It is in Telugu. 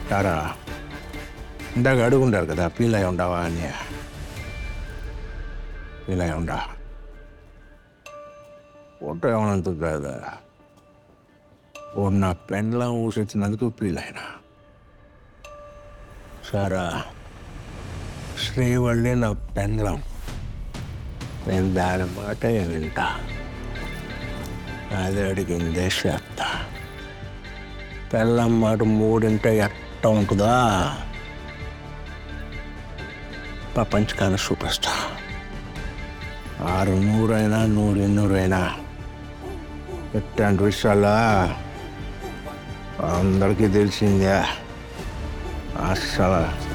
సారా ఇందాక అడుగుండారు కదా ఫీల్ అయి ఉండవా అని ఫీల్ అయి ఉండా ఫోటో ఏమనంత కదా ఓ నా పెండ్లం ఊసొచ్చినందుకు ఫీల్ అయినా సారా శ్రీవల్లి నా పెండ్లం నేను దాని మాట వింటా అది అడిగిందే చేస్తా పెళ్ళం మాట మూడింటే ఎట్ట ఉంటుందా ప్రపంచకాల సూపర్ స్టార్ ఆరు నూరైనా నూరు ఎన్నూరైనా ఇట్లాంటి విషయాల్లో అందరికీ తెలిసిందే అస్సలు